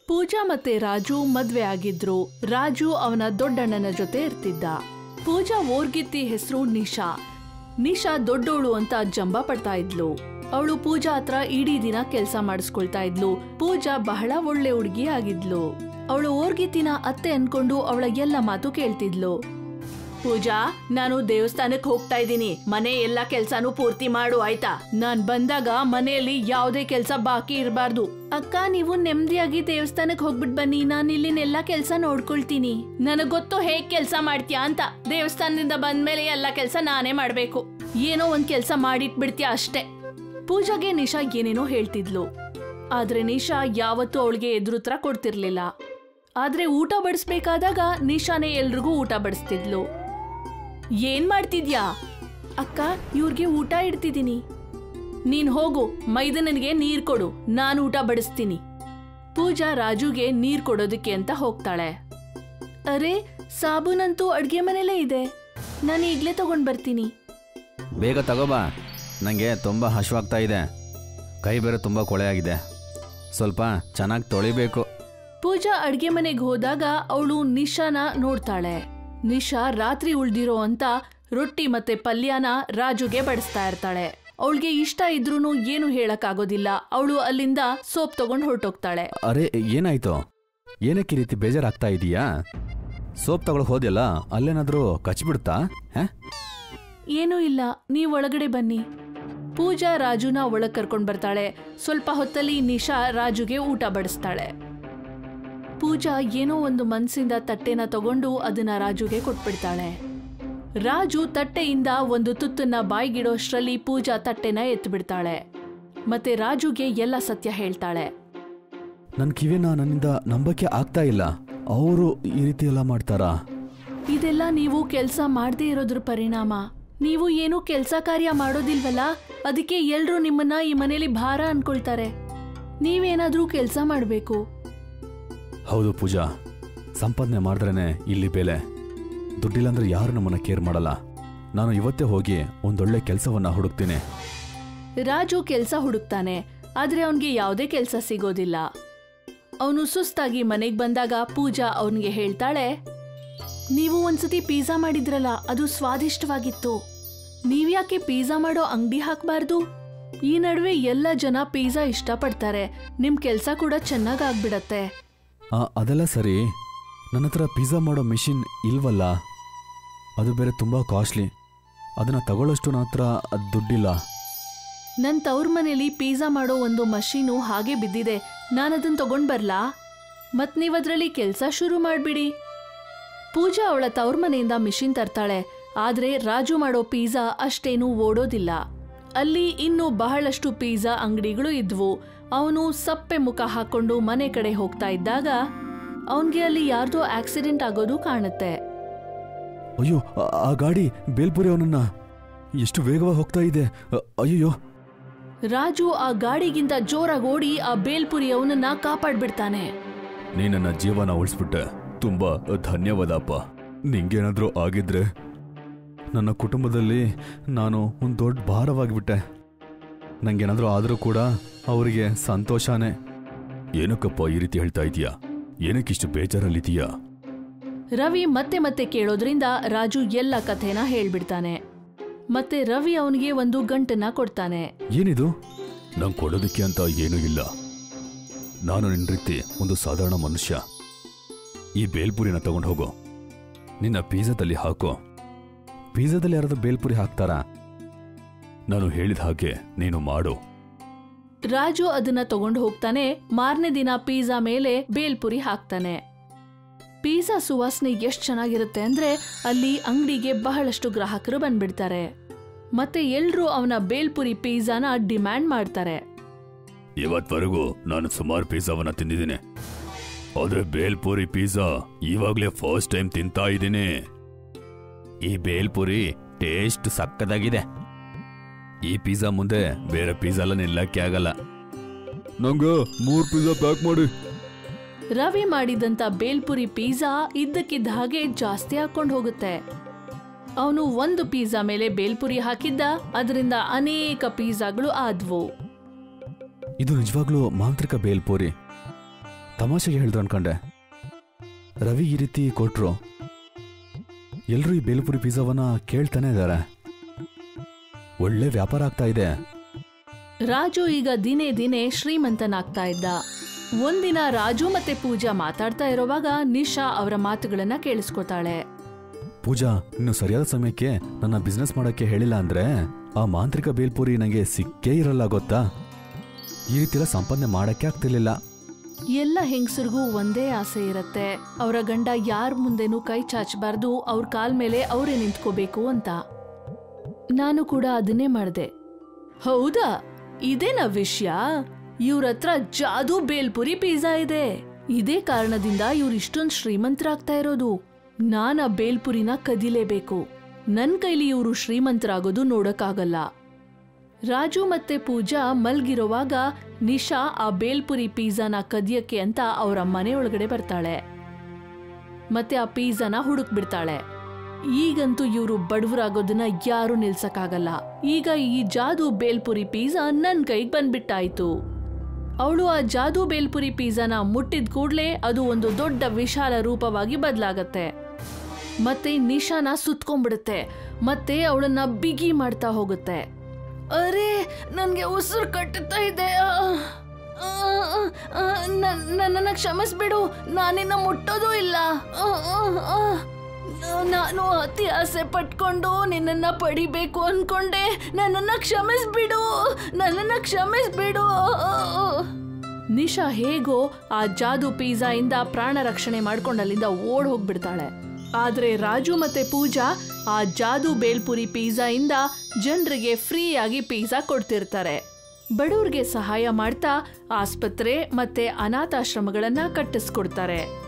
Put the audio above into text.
ಪೂಜಾ ಮತ್ತೆ ರಾಜು ಮದ್ವೆ ಆಗಿದ್ರು ರಾಜು ಅವನ ದೊಡ್ಡಣ್ಣನ ಜೊತೆ ಇರ್ತಿದ್ದ ಪೂಜಾ ಓರ್ಗಿತ್ತಿ ಹೆಸರು ನಿಶಾ ನಿಶಾ ದೊಡ್ಡೋಳು ಅಂತ ಜಂಬ ಪಡ್ತಾ ಇದ್ಲು ಅವಳು ಪೂಜಾ ಹತ್ರ ಇಡೀ ದಿನ ಕೆಲ್ಸ ಮಾಡಿಸ್ಕೊಳ್ತಾ ಇದ್ಲು ಪೂಜಾ ಬಹಳ ಒಳ್ಳೆ ಹುಡುಗಿ ಆಗಿದ್ಲು ಅವಳು ಓರ್ಗಿತ್ತಿನ ಅತ್ತೆ ಅನ್ಕೊಂಡು ಅವಳ ಎಲ್ಲ ಮಾತು ಕೇಳ್ತಿದ್ಲು ಪೂಜಾ ನಾನು ದೇವಸ್ಥಾನಕ್ಕೆ ಹೋಗ್ತಾ ಇದ್ದೀನಿ ಮನೆ ಎಲ್ಲಾ ಕೆಲ್ಸಾನು ಪೂರ್ತಿ ಮಾಡು ಆಯ್ತಾ ನಾನ್ ಬಂದಾಗ ಮನೆಯಲ್ಲಿ ಯಾವ್ದೇ ಕೆಲ್ಸ ಬಾಕಿ ಇರಬಾರ್ದು ಅಕ್ಕ ನೀವು ನೆಮ್ಮದಿಯಾಗಿ ದೇವಸ್ಥಾನಕ್ಕೆ ಹೋಗ್ಬಿಟ್ ಬನ್ನಿ ನಾನು ಇಲ್ಲಿನ ಎಲ್ಲಾ ಕೆಲ್ಸ ನೋಡ್ಕೊಳ್ತೀನಿ ನನಗ್ ಗೊತ್ತು ಹೇಗ್ ಕೆಲ್ಸ ಮಾಡ್ತೀಯಾ ಅಂತ ದೇವಸ್ಥಾನದಿಂದ ಬಂದ್ಮೇಲೆ ಎಲ್ಲಾ ಕೆಲ್ಸ ನಾನೇ ಮಾಡ್ಬೇಕು ಏನೋ ಒಂದ್ ಕೆಲ್ಸ ಮಾಡಿಟ್ಬಿಡ್ತೀಯ ಅಷ್ಟೇ ಪೂಜಾಗೆ ನಿಶಾ ಏನೇನೋ ಹೇಳ್ತಿದ್ಲು ಆದ್ರೆ ನಿಶಾ ಯಾವತ್ತೂ ಅವಳಿಗೆ ಎದುರುತ್ರ ಕೊಡ್ತಿರ್ಲಿಲ್ಲ ಆದ್ರೆ ಊಟ ಬಡಿಸ್ಬೇಕಾದಾಗ ನಿಶಾನೇ ಎಲ್ರಿಗೂ ಊಟ ಬಡಿಸ್ತಿದ್ಲು ಏನ್ ಮಾಡ್ತಿದ್ಯಾ ಅಕ್ಕ ಇವ್ರಿಗೆ ಊಟ ಇಡ್ತಿದ್ದೀನಿ ನೀನ್ ಹೋಗು ಮೈದನನಿಗೆ ನೀರ್ ಕೊಡು ನಾನು ಊಟ ಬಡಿಸ್ತೀನಿ ಪೂಜಾ ರಾಜುಗೆ ನೀರ್ ಕೊಡೋದಕ್ಕೆ ಅಂತ ಹೋಗ್ತಾಳೆ ಅರೆ ಸಾಬೂನಂತೂ ಅಡ್ಗೆ ಮನೇಲೇ ಇದೆ ನಾನು ಈಗ್ಲೇ ತಗೊಂಡ್ ಬರ್ತೀನಿ ಬೇಗ ತಗೋಬಾ ನನಗೆ ತುಂಬ ಹಶ್ವಾಗ್ತಾ ಇದೆ ಕೈ ಬೇರೆ ತುಂಬ ಕೊಳೆಯಾಗಿದೆ ಸ್ವಲ್ಪ ಚೆನ್ನಾಗಿ ತೊಳಿಬೇಕು ಪೂಜಾ ಅಡ್ಗೆ ಮನೆಗೆ ಹೋದಾಗ ಅವಳು ನಿಶಾನ ನೋಡ್ತಾಳೆ ನಿಶಾ ರಾತ್ರಿ ಉಳ್ದಿರೋ ಅಂತ ರೊಟ್ಟಿ ಮತ್ತೆ ಪಲ್ಯನ ರಾಜುಗೆ ಬಡಿಸ್ತಾ ಇರ್ತಾಳೆ ಅವಳಿಗೆ ಇಷ್ಟ ಇದ್ರೂನು ಏನು ಹೇಳಕ್ಕಾಗೋದಿಲ್ಲ ಅವಳು ಅಲ್ಲಿಂದ ಸೋಪ್ ತಗೊಂಡ್ ಹೊರಟೋಗ್ತಾಳೆ ಅರೆ ಏನಾಯ್ತು ಏನಕ್ಕೆ ಈ ರೀತಿ ಬೇಜಾರಾಗ್ತಾ ಇದೀಯಾ ಸೋಪ್ ತಗೊಳಕ್ ಹೋದ್ಯಲ್ಲ ಅಲ್ಲೇನಾದ್ರೂ ಕಚ್ಬಿಡ್ತಾ ಹಾ ಏನೂ ಇಲ್ಲ ನೀವ್ ಒಳಗಡೆ ಬನ್ನಿ ಪೂಜಾ ರಾಜುನ ಒಳಗ್ ಕರ್ಕೊಂಡ್ ಬರ್ತಾಳೆ ಸ್ವಲ್ಪ ಹೊತ್ತಲ್ಲಿ ನಿಶಾ ರಾಜುಗೆ ಊಟ ಬಡಿಸ್ತಾಳೆ ಪೂಜಾ ಏನೋ ಒಂದು ಮನ್ಸಿಂದ ತಟ್ಟೆನ ತಗೊಂಡು ಅದನ್ನ ರಾಜುಗೆ ಕೊಟ್ಬಿಡ್ತಾಳೆ ರಾಜು ತಟ್ಟೆಯಿಂದ ಒಂದು ತುತ್ತನ್ನ ಬಾಯ್ಗಿಡೋಷ್ಟ್ರಲ್ಲಿ ಪೂಜಾ ತಟ್ಟೆನ ಎತ್ಬಿಡ್ತಾಳೆ ಮತ್ತೆ ರಾಜುಗೆ ಎಲ್ಲ ಸತ್ಯ ಹೇಳ್ತಾಳೆ ನನ್ನ ಕಿವಿನ ನನ್ನಿಂದ ನಂಬಕ್ಕೆ ಆಗ್ತಾ ಇಲ್ಲ ಅವರು ಈ ರೀತಿ ಎಲ್ಲ ಮಾಡ್ತಾರಾ ಇದೆಲ್ಲ ನೀವು ಕೆಲ್ಸ ಮಾಡದೇ ಇರೋದ್ರ ಪರಿಣಾಮ ನೀವು ಏನು ಕೆಲ್ಸ ಕಾರ್ಯ ಮಾಡೋದಿಲ್ವಲ್ಲ ಅದಕ್ಕೆ ಎಲ್ರೂ ನಿಮ್ಮನ್ನ ಈ ಮನೇಲಿ ಭಾರ ಅನ್ಕೊಳ್ತಾರೆ ನೀವೇನಾದ್ರೂ ಕೆಲ್ಸ ಮಾಡ್ಬೇಕು ಹೌದು ಪೂಜಾ ಸಂಪಾದನೆ ಮಾಡಿದ್ರೇನೆ ಇಲ್ಲಿ ಬೆಲೆ ದುಡ್ಡಿಲ್ಲ ಅಂದ್ರೆ ಯಾರು ನಮ್ಮನ್ನ ಕೇರ್ ಮಾಡಲ್ಲ ನಾನು ಇವತ್ತೇ ಹೋಗಿ ಒಂದೊಳ್ಳೆ ಕೆಲಸವನ್ನ ಹುಡುಕ್ತೀನಿ ರಾಜು ಕೆಲ್ಸ ಹುಡುಕ್ತಾನೆ ಆದ್ರೆ ಅವನ್ಗೆ ಯಾವುದೇ ಕೆಲ್ಸ ಸಿಗೋದಿಲ್ಲ ಅವನು ಸುಸ್ತಾಗಿ ಮನೆಗ್ ಬಂದಾಗ ಪೂಜಾ ಅವನಿಗೆ ಹೇಳ್ತಾಳೆ ನೀವು ಒಂದ್ಸತಿ ಪಿಜ್ಜಾ ಮಾಡಿದ್ರಲ್ಲ ಅದು ಸ್ವಾದಿಷ್ಟವಾಗಿತ್ತು ನೀವ್ಯಾಕೆ ಪಿಜ್ಜಾ ಮಾಡೋ ಅಂಗಡಿ ಹಾಕ್ಬಾರ್ದು ಈ ನಡುವೆ ಎಲ್ಲ ಜನ ಪಿಜ್ಜಾ ಇಷ್ಟಪಡ್ತಾರೆ ನಿಮ್ ಕೆಲ್ಸ ಕೂಡ ಚೆನ್ನಾಗ್ ಆಗ್ಬಿಡತ್ತೆ ಆ, ಅದೆಲ್ಲ ಸರಿ ನನ್ನ ಹತ್ರ ಪಿಜ್ಜಾ ಮಾಡೋ ಮಿಷಿನ್ ಇಲ್ವಲ್ಲ ಅದು ಬೇರೆ ತುಂಬಾ ಕಾಸ್ಟ್ಲಿ ಅದನ್ನ ತಗೊಳ್ಳೋಷ್ಟು ನನ್ನ ಹತ್ರ ಅದ್ ದುಡ್ಡಿಲ್ಲ ನನ್ ತವ್ರ ಮನೇಲಿ ಪಿಜ್ಜಾ ಮಾಡೋ ಒಂದು ಮಷೀನು ಹಾಗೆ ಬಿದ್ದಿದೆ ನಾನದನ್ನ ತಗೊಂಡ್ ಬರ್ಲಾ ಮತ್ ನೀವದ್ರಲ್ಲಿ ಕೆಲ್ಸ ಶುರು ಮಾಡ್ಬಿಡಿ ಪೂಜಾ ಅವಳ ತವ್ರ ಮನೆಯಿಂದ ಮಿಷಿನ್ ತರ್ತಾಳೆ ಆದ್ರೆ ರಾಜು ಮಾಡೋ ಪಿಜ್ಜಾ ಅಷ್ಟೇನು ಓಡೋದಿಲ್ಲ ಅಲ್ಲಿ ಇನ್ನೂ ಬಹಳಷ್ಟು ಪಿಜ್ಜಾ ಅಂಗಡಿಗಳು ಇದ್ವು ಅವನು ಸಪ್ಪೆ ಮುಖ ಹಾಕೊಂಡು ಮನೆ ಕಡೆ ಹೋಗ್ತಾ ಇದ್ದಾಗ ಅವನ್ಗೆ ಅಲ್ಲಿ ಯಾರ್ದೋ ಆಕ್ಸಿಡೆಂಟ್ ಆಗೋದು ಕಾಣುತ್ತೆ ಅಯ್ಯೋ ಆ- ಆ ಗಾಡಿ ಬೇಲ್ಪುರಿ ಅವನನ್ನ ಎಷ್ಟು ವೇಗವಾಗಿ ಹೋಗ್ತಾ ಇದೆ ಅ- ಅಯ್ಯಯ್ಯೋ ರಾಜು ಆ ಗಾಡಿಗಿಂತ ಜೋರಾಗಿ ಓಡಿ ಆ ಬೇಲ್ಪುರಿ ಅವನನ್ನ ಕಾಪಾಡ್ಬಿಡ್ತಾನೆ ನೀ ನನ್ನ ಜೀವನ ಉಳಿಸ್ಬಿಟ್ಟೆ ತುಂಬಾ ಧನ್ಯವಾದಪ್ಪ ನಿಂಗೇನಾದ್ರೂ ಆಗಿದ್ರೆ ನನ್ನ ಕುಟುಂಬದಲ್ಲಿ ನಾನು ಒಂದು ದೊಡ್ಡ ಭಾರವಾಗಿಬಿಟ್ಟೆ ನಂಗೇನಾದ್ರೂ ಆದರೂ ಕೂಡ ಅವರಿಗೆ ಸಂತೋಷನೇ ಏನಕ್ಕಪ್ಪ ಈ ರೀತಿ ಹೇಳ್ತಾ ಇದೀಯಾ ಏನಕ್ಕಿಷ್ಟು ಬೇಜಾರಲ್ಲಿದೀಯಾ ರವಿ ಮತ್ತೆ ಮತ್ತೆ ಕೇಳೋದ್ರಿಂದ ರಾಜು ಎಲ್ಲ ಕಥೆನ ಹೇಳ್ಬಿಡ್ತಾನೆ ಮತ್ತೆ ರವಿ ಅವನಿಗೆ ಒಂದು ಗಂಟನ್ನ ಕೊಡ್ತಾನೆ ಏನಿದು ನಂಗೆ ಕೊಡೋದಕ್ಕೆ ಅಂತ ಏನೂ ಇಲ್ಲ ನಾನು ನಿನ್ನ ರೀತಿ ಒಂದು ಸಾಧಾರಣ ಮನುಷ್ಯ ಈ ಬೇಲ್ಪುರಿನ ತಗೊಂಡು ಹೋಗು ನಿನ್ನ ಪಿಜ್ಜಾದಲ್ಲಿ ಹಾಕೋ ಪಿಜ್ಜಾದಲ್ಲಿ ಯಾರಾದ್ರೂ ಬೇಲ್ಪುರಿ ಹಾಕ್ತಾರಾ ನಾನು ಹೇಳಿದ ಹಾಗೆ ನೀನು ಮಾಡು ರಾಜು ಅದನ್ನ ತಗೊಂಡು ಹೋಗ್ತಾನೆ ಮಾರನೇ ದಿನ ಪಿಜ್ಜಾ ಮೇಲೆ ಬೇಲ್ಪುರಿ ಹಾಕ್ತಾನೆ ಪಿಜ್ಜಾ ಸುವಾಸನೆ ಎಷ್ಟ್ ಚೆನ್ನಾಗಿರುತ್ತೆ ಅಂದ್ರೆ ಅಲ್ಲಿ ಅಂಗಡಿಗೆ ಬಹಳಷ್ಟು ಗ್ರಾಹಕರು ಬಂದ್ಬಿಡ್ತಾರೆ ಮತ್ತೆ ಎಲ್ರೂ ಅವನ ಬೇಲ್ಪುರಿ ಪಿಜ್ಜಾನ ಡಿಮ್ಯಾಂಡ್ ಮಾಡ್ತಾರೆ ಇವತ್ವರೆಗೂ ನಾನು ಸುಮಾರು ಪಿಜ್ಜಾವನ್ನ ತಿಂದಿದ್ದೀನಿ ಆದ್ರೆ ಬೇಲ್ಪುರಿ ಪಿಜ್ಜಾ ಇವಾಗ್ಲೇ ಫಸ್ಟ್ ಟೈಮ್ ತಿಂತಾ ಇದ್ದೀನಿ ಈ ಬೇಲ್ಪುರಿ ಟೇಸ್ಟ್ ಸಕ್ಕದಾಗಿದೆ ಈ ಪಿಜ್ಜಾ ಮುಂದೆ ಬೇರೆ ಪಿಜ್ಜಾ ಎಲ್ಲ ನಿಲ್ಲಕ್ಕೆ ಆಗಲ್ಲ ನಂಗೆ ಮೂರ್ ಪಿಜ್ಜಾ ಪ್ಯಾಕ್ ಮಾಡಿ ರವಿ ಮಾಡಿದಂತ ಬೇಲ್ಪುರಿ ಪಿಜ್ಜಾ ಇದ್ದಕ್ಕಿದ್ದ ಹಾಗೆ ಜಾಸ್ತಿ ಹಾಕೊಂಡು ಹೋಗುತ್ತೆ ಅವನು ಒಂದು ಪಿಜ್ಜಾ ಮೇಲೆ ಬೇಲ್ಪುರಿ ಹಾಕಿದ್ದ ಅದರಿಂದ ಅನೇಕ ಪಿಜ್ಜಾಗಳು ಆದ್ವು ಇದು ನಿಜವಾಗ್ಲೂ ಮಾಂತ್ರಿಕ ಬೇಲ್ಪುರಿ ತಮಾಷೆಗೆ ಹೇಳಿದ್ರು ಅನ್ಕೊಂಡೆ ರವಿ ಈ ರೀತಿ ಕೊಟ್ರು ಎಲ್ರೂ ಈ ಬೇಲ್ಪುರಿ ಪಿಜ್ಜಾವನ್ನ ಕೇಳ್ತಾನೆ ಇದ್ದಾರೆ ಒಳ್ಳೆ ವ್ಯಾಪಾರ ಆಗ್ತಾ ಇದೆ ರಾಜು ಈಗ ದಿನೇ ದಿನೇ ಶ್ರೀಮಂತನಾಗ್ತಾ ಇದ್ದ ಒಂದಿನ ರಾಜು ಮತ್ತೆ ಪೂಜಾ ಮಾತಾಡ್ತಾ ಇರೋವಾಗ ನಿಶಾ ಅವರ ಮಾತುಗಳನ್ನ ಕೇಳಿಸ್ಕೊತಾಳೆ ಪೂಜಾ ಇನ್ನು ಸರಿಯಾದ ಸಮಯಕ್ಕೆ ನನ್ನ ಬಿಸ್ನೆಸ್ ಮಾಡಕ್ಕೆ ಹೇಳಿಲ್ಲ ಅಂದ್ರೆ ಆ ಮಾಂತ್ರಿಕ ಬೇಲ್ಪುರಿ ನಂಗೆ ಸಿಕ್ಕೇ ಇರಲ್ಲ ಗೊತ್ತಾ ಈ ರೀತಿ ಎಲ್ಲ ಸಂಪಾದನೆ ಮಾಡಕ್ಕೆ ಆಗ್ತಿರ್ಲಿಲ್ಲ ಎಲ್ಲ ಹೆಂಗಸರಿಗೂ ಒಂದೇ ಆಸೆ ಇರತ್ತೆ ಅವರ ಗಂಡ ಯಾರ ಮುಂದೆನೂ ಕೈ ಚಾಚಬಾರ್ದು ಅವ್ರ ಕಾಲ್ ಮೇಲೆ ಅವರೇ ನಿಂತ್ಕೋಬೇಕು ಅಂತ ನಾನು ಕೂಡ ಅದನ್ನೇ ಮಾಡ್ದೆ ಹೌದಾ ಇದೇನಾ ವಿಷಯ ಇವ್ರ ಹತ್ರ ಜಾದೂ ಬೇಲ್ಪುರಿ ಪಿಜ್ಜಾ ಇದೆ ಇದೇ ಕಾರಣದಿಂದ ಇವ್ರು ಇಷ್ಟೊಂದು ಶ್ರೀಮಂತರಾಗ್ತಾ ಇರೋದು ನಾನ್ ಆ ಬೇಲ್ಪುರಿನ ಕದಿಲೇಬೇಕು ನನ್ ಕೈಲಿ ಇವರು ಶ್ರೀಮಂತರಾಗೋದು ನೋಡಕ್ಕಾಗಲ್ಲ ರಾಜು ಮತ್ತೆ ಪೂಜಾ ಮಲ್ಗಿರೋವಾಗ ನಿಶಾ ಆ ಬೇಲ್ಪುರಿ ಪಿಜ್ಜಾನ ಕದಿಯಕ್ಕೆ ಅಂತ ಅವರ ಮನೆ ಒಳಗಡೆ ಬರ್ತಾಳೆ ಮತ್ತೆ ಆ ಪಿಜ್ಜಾನ ಹುಡುಕ್ ಬಿಡ್ತಾಳೆ ಈಗಂತೂ ಇವರು ಬಡವರಾಗೋದನ್ನ ಯಾರು ನಿಲ್ಸಕ್ಕಾಗಲ್ಲ ಈಗ ಈ ಜಾದು ಬೇಲ್ಪುರಿ ಪಿಜ್ಜಾ ನನ್ ಕೈಗೆ ಬಂದ್ಬಿಟ್ಟಾಯ್ತು ಅವಳು ಆ ಜಾದು ಬೇಲ್ಪುರಿ ಪಿಜ್ಜಾನ ಮುಟ್ಟಿದ ಕೂಡ್ಲೆ ಅದು ಒಂದು ದೊಡ್ಡ ವಿಶಾಲ ರೂಪವಾಗಿ ಬದಲಾಗತ್ತೆ ಮತ್ತೆ ನಿಶಾನ ಸುತ್ಕೊಂಡ್ಬಿಡುತ್ತೆ ಮತ್ತೆ ಅವಳನ್ನ ಬಿಗಿ ಮಾಡ್ತಾ ಹೋಗುತ್ತೆ ಅರೆ ನನ್ಗೆ ಉಸಿರು ಕಟ್ಟುತ್ತಾ ಇದೆ ನನ್ನನ್ನ ಕ್ಷಮಿಸ್ಬಿಡು ನಾನಿನ್ನ ಮುಟ್ಟೋದು ಇಲ್ಲ ಆ, ಆ, ಆ. ನಾನು ಅತಿ ಆಸೆ ಪಟ್ಕೊಂಡು ನಿನ್ನನ್ನ ಪಡಿಬೇಕು ಅನ್ಕೊಂಡೆ ನನ್ನನ್ನ ಕ್ಷಮಿಸ್ಬಿಡು ನನ್ನನ್ನ ಕ್ಷಮಿಸ್ಬಿಡು ನಿಶಾ ಹೇಗೋ ಆ ಜಾದು ಪಿಜ್ಜಾ ಇಂದ ಪ್ರಾಣ ರಕ್ಷಣೆ ಮಾಡ್ಕೊಂಡು ಅಲ್ಲಿಂದ ಓಡ್ ಹೋಗ್ಬಿಡ್ತಾಳೆ ಆದ್ರೆ ರಾಜು ಮತ್ತೆ ಪೂಜಾ ಆ ಜಾದು ಬೇಲ್ಪುರಿ ಪಿಜ್ಜಾ ಇಂದ ಜನರಿಗೆ ಫ್ರೀಯಾಗಿ ಪಿಜ್ಜಾ ಕೊಡ್ತಿರ್ತಾರೆ ಬಡವ್ರಿಗೆ ಸಹಾಯ ಮಾಡ್ತಾ ಆಸ್ಪತ್ರೆ ಮತ್ತೆ ಅನಾಥಾಶ್ರಮಗಳನ್ನ ಕಟ್ಟಿಸ್ಕೊಡ್ತಾರೆ